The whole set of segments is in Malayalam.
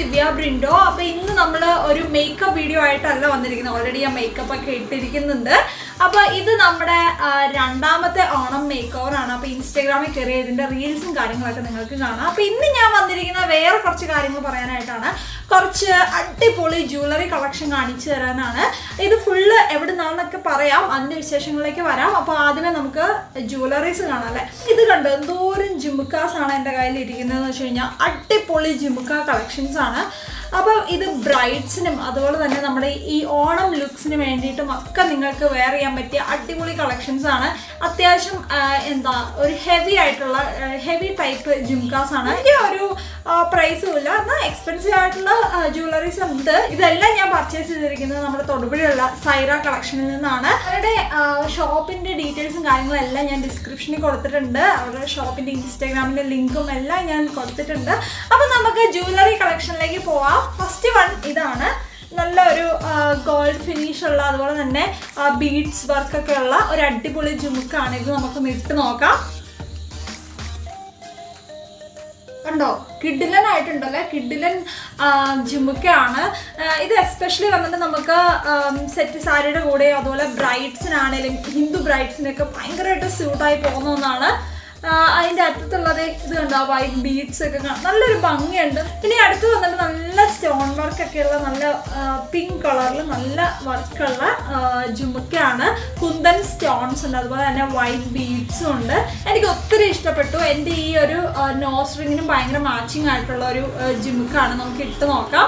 ദിവ്യ ബ്രിൻഡോ അപ്പൊ ഇന്ന് നമ്മൾ ഒരു മേക്കപ്പ് വീഡിയോ ആയിട്ടല്ല വന്നിരിക്കുന്നത് ഓൾറെഡി ഞാൻ മേക്കപ്പ് ഒക്കെ ഇട്ടിരിക്കുന്നുണ്ട് അപ്പൊ ഇത് നമ്മുടെ ആ, രണ്ടാമത്തെ ഓണം മേക്ക് ഓവർ ആണ് അപ്പൊ ഇൻസ്റ്റാഗ്രാമിൽ കയറി ഇതിന്റെ റീൽസും കാര്യങ്ങളൊക്കെ നിങ്ങൾക്ക് കാണാം അപ്പൊ ഇന്ന് ഞാൻ വന്നിരിക്കുന്ന വേറെ കുറച്ച് കാര്യങ്ങൾ പറയാനായിട്ടാണ് കുറച്ച് അടിപൊളി ജ്വല്ലറി കളക്ഷൻ കാണിച്ചു തരാനാണ് ഇത് ഫുള്ള് എവിടെ നിന്നാണെന്നൊക്കെ പറയാം അതിന്റെ വിശേഷങ്ങളിലേക്ക് വരാം അപ്പൊ ആദ്യമേ നമുക്ക് ജ്വല്ലറീസ് കാണാം അല്ലെ ഇത് കണ്ടോ എന്തോരം ജിമുക്കാസ് ആണ് എൻ്റെ കയ്യിൽ ഇരിക്കുന്നതെന്ന് വെച്ച് കഴിഞ്ഞാൽ അടിപൊളി ജിമുക്ക കളക്ഷൻസ് ആണ് അപ്പം ഇത് ബ്രൈഡ്സിനും അതുപോലെ തന്നെ നമ്മുടെ ഈ ഓണം ലുക്സിന് വേണ്ടിയിട്ടും ഒക്കെ നിങ്ങൾക്ക് വെയർ ചെയ്യാൻ പറ്റിയ അടിപൊളി കളക്ഷൻസ് ആണ് അത്യാവശ്യം ആ, എന്താ ഒരു ഹെവി ആയിട്ടുള്ള ഹെവി ടൈപ്പ് ജിംകാസ് ആണ് വലിയ ഒരു പ്രൈസും ഇല്ല എന്നാൽ എക്സ്പെൻസീവ് ആയിട്ടുള്ള ജ്വല്ലറീസ് ഉണ്ട് ഇതെല്ലാം ഞാൻ പർച്ചേസ് ചെയ്തിരിക്കുന്നത് നമ്മുടെ തൊടുപുഴയുള്ള സൈറ കളക്ഷനിൽ നിന്നാണ് അവരുടെ ഷോപ്പിന്റെ ഡീറ്റെയിൽസും കാര്യങ്ങളും എല്ലാം ഞാൻ ഡിസ്ക്രിപ്ഷനിൽ കൊടുത്തിട്ടുണ്ട് അവരുടെ ഷോപ്പിന്റെ ഇൻസ്റ്റാഗ്രാമിന്റെ ലിങ്കും എല്ലാം ഞാൻ കൊടുത്തിട്ടുണ്ട് അപ്പം നമുക്ക് ജ്വല്ലറി കളക്ഷനിലേക്ക് പോവാം ഫസ്റ്റ് വൺ ഇതാണ് നല്ല ഒരു ഗോൾഡ് ഫിനിഷ് ഉള്ള അതുപോലെ തന്നെ ബീഡ്സ് വർക്ക് ഒക്കെ ഉള്ള ഒരു അടിപൊളി ജുമുക്കാണ് ഇത് നമുക്കൊന്ന് ഇട്ട് നോക്കാം കണ്ടോ കിഡിലൻ ആയിട്ടുണ്ടല്ലേ കിഡിലൻ ജിമുക്കയാണ് ഇത് എസ്പെഷ്യലി വന്നിട്ട് നമുക്ക് സെറ്റ് സാരിയുടെ കൂടെ അതുപോലെ ബ്രൈഡ്സിനാണേലും ഹിന്ദു ബ്രൈഡ്സിനൊക്കെ ഭയങ്കരമായിട്ട് സ്യൂട്ടായി പോകുന്ന ഒന്നാണ് ആ, അതിന്റെ അറ്റത്തുള്ളത് ഇത് കണ്ടോ വൈറ്റ് ബീഡ്സ് ഒക്കെ കാണാം. നല്ലൊരു ഭംഗിയുണ്ട് ഇനി അടുത്ത് വന്നിട്ട് നല്ല സ്റ്റോൺ വർക്ക് ഒക്കെ ഉള്ള നല്ല പിങ്ക് കളറിൽ നല്ല വർക്കുള്ള ജുമുക്കയാണ് കുന്തൻ സ്റ്റോൺസ് ഉണ്ട് അതുപോലെ തന്നെ വൈറ്റ് ബീഡ്സും ഉണ്ട് എനിക്ക് ഒത്തിരി ഇഷ്ടപ്പെട്ടു എൻ്റെ ഈ ഒരു നോസ് റിങ്ങിനും ഭയങ്കര മാച്ചിങ് ആയിട്ടുള്ള ഒരു ജുമുക്കാണ് നമുക്ക് ഇട്ട് നോക്കാം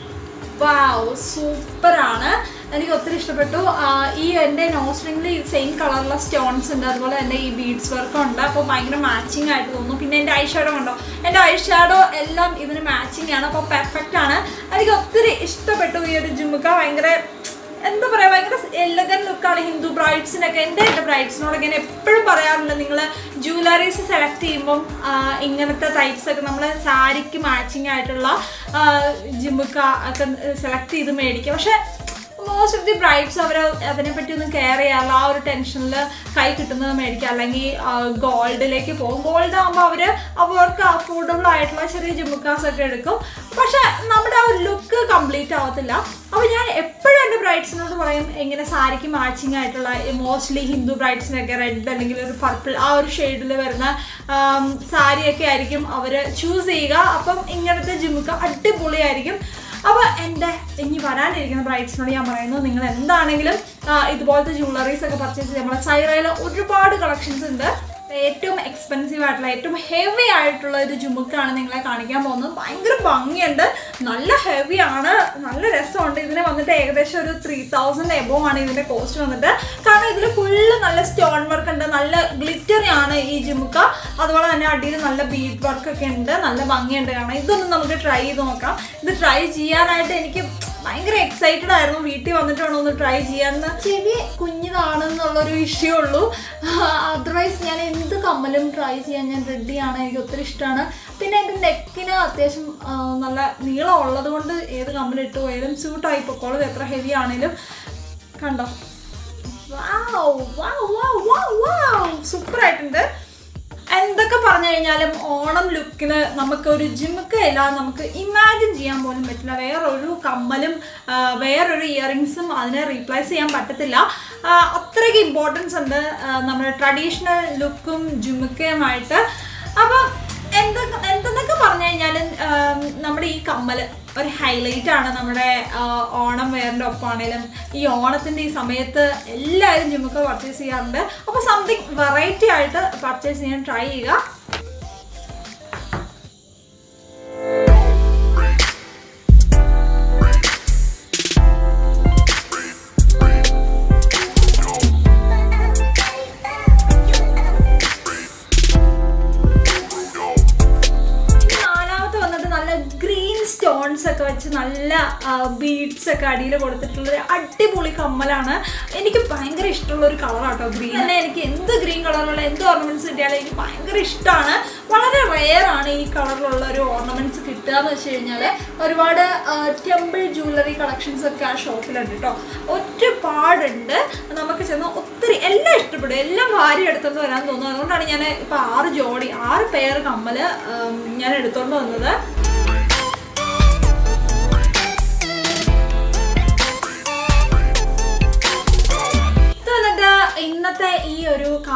വാവ് സൂപ്പറാണ് എനിക്ക് ഒത്തിരി ഇഷ്ടപ്പെട്ടു ആ, ഈ എൻ്റെ നോസ് റിംഗിൽ സെയിം കളറുള്ള സ്റ്റോൺസ് ഉണ്ട് അതുപോലെ തന്നെ ഈ ബീഡ്സ് വർക്കും ഉണ്ട് അപ്പോൾ ഭയങ്കര മാച്ചിങ് ആയിട്ട് തോന്നുന്നു പിന്നെ എൻ്റെ ഐ ഷാഡോ ഉണ്ടോ എൻ്റെ ഐ ഷാഡോ എല്ലാം ഇതിന് മാച്ചിങ് ആണ് അപ്പോൾ പെർഫെക്റ്റ് ആണ് എനിക്ക് ഒത്തിരി ഇഷ്ടപ്പെട്ടു ഈ ഒരു ജുമുക്ക ഭയങ്കര എന്താ പറയുക ഭയങ്കര എല്ലഗൻ ലുക്കാണ് ഹിന്ദു ബ്രൈഡ്സിനൊക്കെ എൻ്റെ എൻ്റെ ബ്രൈഡ്സിനോടൊക്കെ ഞാൻ എപ്പോഴും പറയാറുണ്ട് നിങ്ങൾ ജ്വല്ലറീസ് സെലക്ട് ചെയ്യുമ്പം ആ, ഇങ്ങനത്തെ ടൈപ്സ് ഒക്കെ നമ്മൾ സാരിക്ക് മാച്ചിങ് ആയിട്ടുള്ള ജിമുക്ക ഒക്കെ സെലക്ട് ചെയ്ത് മേടിക്കുക പക്ഷേ മോസ്റ്റ് ഓഫ് ദി ബ്രൈഡ്സ് അവർ അതിനെപ്പറ്റി ഒന്നും കെയർ ചെയ്യാറില്ല ആ ഒരു ടെൻഷനിൽ കൈ കിട്ടുന്നത് മേടിക്കുക അല്ലെങ്കിൽ ഗോൾഡിലേക്ക് പോകും ഗോൾഡ് ആകുമ്പോൾ അവർ അവർക്ക് അഫോർഡബിൾ ആയിട്ടുള്ള ചെറിയ ജിമുക്കാസ് ഒക്കെ എടുക്കും പക്ഷെ നമ്മുടെ ആ ഒരു ലുക്ക് കംപ്ലീറ്റ് ആവത്തില്ല അപ്പോൾ ഞാൻ എപ്പോഴും എൻ്റെ ബ്രൈഡ്സിനോട് പറയും ഇങ്ങനെ സാരിക്ക് മാച്ചിങ് ആയിട്ടുള്ള മോസ്റ്റ്ലി ഹിന്ദു ബ്രൈഡ്സിനൊക്കെ റെഡ് അല്ലെങ്കിൽ ഒരു പർപ്പിൾ ആ ഒരു ഷെയ്ഡിൽ വരുന്ന ആം, സാരിയൊക്കെ ആയിരിക്കും അവർ ചൂസ് ചെയ്യുക അപ്പം ഇങ്ങനത്തെ ജിമുക്ക അടിപൊളിയായിരിക്കും അപ്പോൾ എൻ്റെ ഇനി വരാനിരിക്കുന്ന ബ്രൈഡ്സിനോട് ഞാൻ പറയുന്നു നിങ്ങൾ എന്താണെങ്കിലും ആ, ഇതുപോലത്തെ ജ്വല്ലറീസ് ഒക്കെ പർച്ചേസ് ചെയ്യുക നമ്മുടെ സൈറയിൽ ഒരുപാട് കളക്ഷൻസ് ഉണ്ട് ഏറ്റവും എക്സ്പെൻസീവ് ആയിട്ടുള്ള ഏറ്റവും ഹെവി ആയിട്ടുള്ള ഒരു ജുമുക്കാണ് നിങ്ങളെ കാണിക്കാൻ പോകുന്നത് ഭയങ്കര ഭംഗിയുണ്ട് നല്ല ഹെവി ആണ് നല്ല രസമുണ്ട് ഇതിന് വന്നിട്ട് ഏകദേശം ഒരു ത്രീ തൗസൻഡ് എബോവ് ആണ് ഇതിന്റെ കോസ്റ്റ് വന്നിട്ട് കാരണം ഇതിൽ ഫുള്ള് നല്ല സ്റ്റോൺ വർക്ക് ഉണ്ട് നല്ല ഗ്ലിറ്ററി ആണ് ഈ ജുമുക്ക അതുപോലെ തന്നെ അടിയിൽ നല്ല ബീഡ് വർക്ക് ഒക്കെ ഉണ്ട് നല്ല ഭംഗിയുണ്ട് കാരണം ഇതൊന്നും നമുക്ക് ട്രൈ ചെയ്ത് നോക്കാം ഇത് ട്രൈ ചെയ്യാനായിട്ട് എനിക്ക് ഭയങ്കര എക്സൈറ്റഡ് ആയിരുന്നു വീട്ടിൽ വന്നിട്ട് വേണം ഒന്ന് ട്രൈ ചെയ്യാന്ന് ചെവി കുഞ്ഞിതാണെന്നുള്ളൊരു ഇഷ്യൂ ഉള്ളൂ അതർവൈസ് ഞാൻ എന്ത് കമ്മലും ട്രൈ ചെയ്യാൻ ഞാൻ റെഡിയാണ് എനിക്ക് ഒത്തിരി ഇഷ്ടമാണ് പിന്നെ എൻ്റെ നെക്കിന് അത്യാവശ്യം ആ, നല്ല നീളം ഉള്ളത് കൊണ്ട് ഏത് കമ്മലിട്ട് പോയാലും സ്യൂട്ടായി പൊക്കോളും എത്ര ഹെവി ആണെങ്കിലും കണ്ടോ സൂപ്പർ ആയിട്ടുണ്ട് എന്തൊക്കെ പറഞ്ഞു കഴിഞ്ഞാലും ഓണം ലുക്കിന് നമുക്ക് ഒരു ജിമുക്കയില്ല നമുക്ക് ഇമാജിൻ ചെയ്യാൻ പോലും പറ്റില്ല വേറൊരു കമ്മലും ആ, വേറൊരു ഇയറിങ്സും അതിനെ റീപ്ലേസ് ചെയ്യാൻ പറ്റത്തില്ല ആ, അത്രയ്ക്ക് ഇമ്പോർട്ടൻസ് ഉണ്ട് ആ, നമ്മുടെ ട്രഡീഷണൽ ലുക്കും ജിമുക്കയുമായിട്ട് അപ്പം എന്തൊക്കെ എന്തെന്നൊക്കെ പറഞ്ഞു കഴിഞ്ഞാലും ആം, നമ്മുടെ ഈ കമ്മൽ ഒരു ഹൈലൈറ്റ് ആണ് നമ്മുടെ ആ, ഓണം വെയറിൻ്റെ ഒപ്പമാണേലും ഈ ഓണത്തിൻ്റെ ഈ സമയത്ത് എല്ലാവരും ജിമുക്ക പർച്ചേസ് ചെയ്യാറുണ്ട് അപ്പോൾ സംതിങ് വെറൈറ്റി ആയിട്ട് പർച്ചേസ് ചെയ്യാൻ ട്രൈ ചെയ്യുക ഇനി നാലാമത്തെ വന്നിട്ട് നല്ല ഗ്രീൻ സ്റ്റോൺസ് ഒക്കെ വെച്ച് നല്ല ബീഡ്സ് ഒക്കെ അടിയിൽ കൊടുത്തിട്ടുള്ള ഒരു അടിപൊളി കമ്മലാണ് എനിക്ക് ഭയങ്കര ഇഷ്ടമുള്ള ഒരു കളറാട്ടോ ഗ്രീൻ തന്നെ എനിക്ക് എന്ത് ഗ്രീൻ കളറിലുള്ള എന്ത് ഓർണമെന്റ്സ് കിട്ടിയാലും എനിക്ക് ഭയങ്കര ഇഷ്ടമാണ് വളരെ റെയർ ആണ് ഈ കളറിലുള്ള ഒരു ഓർണമെന്റ്സ് കിട്ടുക എന്ന് വെച്ച് കഴിഞ്ഞാൽ ഒരുപാട് ടെമ്പിൾ ജ്വല്ലറി കളക്ഷൻസ് ഒക്കെ ആ ഷോപ്പിലുണ്ട് കേട്ടോ ഒരുപാടുണ്ട് നമുക്ക് ചെന്ന് ഒത്തിരി എല്ലാം ഇഷ്ടപ്പെടും എല്ലാം ഭാര്യ എടുത്തോണ്ട് വരാൻ തോന്നുന്നു അതുകൊണ്ടാണ് ഞാൻ ഇപ്പം ആറ് ജോഡി ആറ് പെയർ കമ്മല് ഉം, ഞാൻ എടുത്തോണ്ട് വന്നത്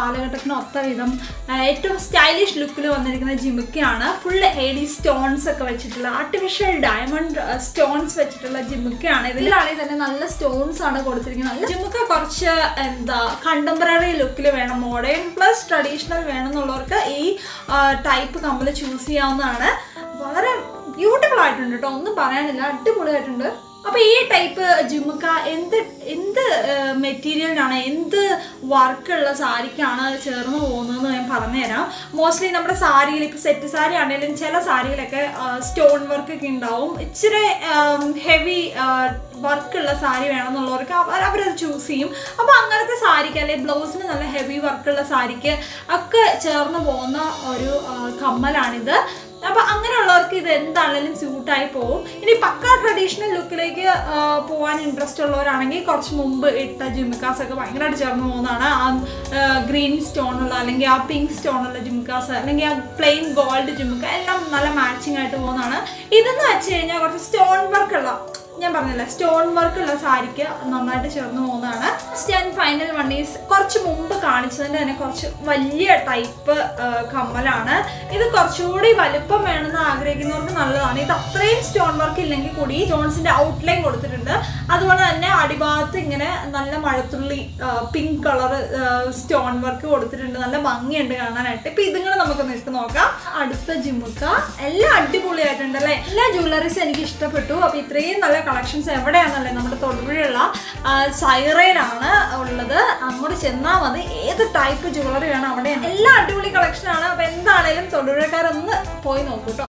കാലഘട്ടത്തിന് ഒത്ത വിധം ആ, ഏറ്റവും സ്റ്റൈലിഷ് ലുക്കിൽ വന്നിരിക്കുന്ന ജിമുക്കയാണ് ഫുൾ എ ഡി സ്റ്റോൺസ് ഒക്കെ വെച്ചിട്ടുള്ള ആർട്ടിഫിഷ്യൽ ഡയമണ്ട് സ്റ്റോൺസ് വെച്ചിട്ടുള്ള ജിമുക്കയാണ് ഇതിലാണെങ്കിൽ തന്നെ നല്ല സ്റ്റോൺസ് ആണ് കൊടുത്തിരിക്കുന്നത് ജിമുക്ക കുറച്ച് എന്താ കണ്ടംപററി ലുക്കിൽ വേണം മോഡേൺ പ്ലസ് ട്രഡീഷണൽ വേണം എന്നുള്ളവർക്ക് ഈ ടൈപ്പ് കമ്മൽ ചൂസ് ചെയ്യാവുന്നതാണ് വളരെ ബ്യൂട്ടിഫുൾ ആയിട്ടുണ്ട് കേട്ടോ ഒന്നും പറയാനില്ല അടിപൊളിയായിട്ടുണ്ട് അപ്പൊ ഈ ടൈപ്പ് ജിമുക്ക എന്ത് എന്ത് മെറ്റീരിയലിനാണ് എന്ത് വർക്കുള്ള സാരിക്കാണ് ചേർന്ന് പോകുന്നതെന്ന് ഞാൻ പറഞ്ഞുതരാം മോസ്റ്റ്ലി നമ്മുടെ സാരിയിൽ ഇപ്പൊ സെറ്റ് സാരി ആണെങ്കിലും ചില സാരിയിലൊക്കെ സ്റ്റോൺ വർക്ക് ഒക്കെ ഉണ്ടാവും ഇച്ചിരി ഹെവി വർക്കുള്ള സാരി വേണമെന്നുള്ളവർക്ക് അവർ അവരത് ചൂസ് ചെയ്യും അപ്പോൾ അങ്ങനത്തെ സാരിക്ക് അല്ലെങ്കിൽ ബ്ലൗസിന് നല്ല ഹെവി വർക്കുള്ള സാരിക്ക് ഒക്കെ ചേർന്ന് പോകുന്ന ഒരു ആ, കമ്മലാണിത് അപ്പൊ അങ്ങനെയുള്ളവർക്ക് ഇത് എന്താണെങ്കിലും സ്യൂട്ടായി പോകും ഇനി പക്ക ട്രഡീഷണൽ ലുക്കിലേക്ക് പോകാൻ ഇൻട്രസ്റ്റ് ഉള്ളവരാണെങ്കിൽ കുറച്ച് മുമ്പ് ഇട്ട ജിമിക്കാസ് ഒക്കെ ഭയങ്കരമായിട്ട് ചേർന്ന് പോകുന്നതാണ് ആ ഗ്രീൻ സ്റ്റോൺ ഉള്ള അല്ലെങ്കിൽ ആ പിങ്ക് സ്റ്റോൺ ഉള്ള ജിമിക്കാസ് അല്ലെങ്കിൽ ആ പ്ലെയിൻ ഗോൾഡ് ജിമിക്ക എല്ലാം നല്ല മാച്ചിങ് ആയിട്ട് പോകുന്നതാണ് ഇതെന്ന് വെച്ച് കഴിഞ്ഞാൽ കുറച്ച് സ്റ്റോൺ വർക്ക് ഉള്ള ഞാൻ പറഞ്ഞില്ല സ്റ്റോൺ വർക്ക് ഉള്ള സാരിക്ക് നന്നായിട്ട് ചേർന്ന് പോകുന്നതാണ് സ്റ്റൻ ഫൈനൽ വൺ ഈസ് കുറച്ച് മുമ്പ് കാണിച്ചതിന്റെ തന്നെ കുറച്ച് വലിയ ടൈപ്പ് കമ്മലാണ് ഇത് കുറച്ചുകൂടി വലുപ്പം വേണമെന്ന് ആഗ്രഹിക്കുന്നവർക്ക് നല്ലതാണ് ഇത് അത്രയും സ്റ്റോൺ വർക്ക് ഇല്ലെങ്കിൽ കൂടി സ്റ്റോൺസിന്റെ ഔട്ട്ലൈൻ കൊടുത്തിട്ടുണ്ട് അതുപോലെ തന്നെ അടിഭാഗത്ത് ഇങ്ങനെ നല്ല മഴത്തുള്ളി പിങ്ക് കളർ സ്റ്റോൺ വർക്ക് കൊടുത്തിട്ടുണ്ട് നല്ല ഭംഗിയുണ്ട് കാണാനായിട്ട് ഇപ്പൊ ഇതിങ്ങനെ നമുക്ക് ഇട്ട് നോക്കാം അടുത്ത ജിമുക്ക എല്ലാം അടിപൊളിയായിട്ടുണ്ട് അല്ലേ എല്ലാ ജ്വല്ലറീസും എനിക്ക് ഇഷ്ടപ്പെട്ടു അപ്പൊ ഇത്രയും നല്ല കളക്ഷൻസ് എവിടെയാണെന്നല്ലേ നമ്മുടെ തൊടുപുഴയുള്ള ആ, സൈറയിലാണ് ഉള്ളത് അങ്ങോട്ട് ചെന്നാൽ മതി ഏത് ടൈപ്പ് ജ്വല്ലറി വേണം അവിടെ എല്ലാം അടിപൊളി കളക്ഷനാണ് അപ്പൊ എന്താണേലും തൊടുപുഴക്കാരൊന്ന് പോയി നോക്കൂ കേട്ടോ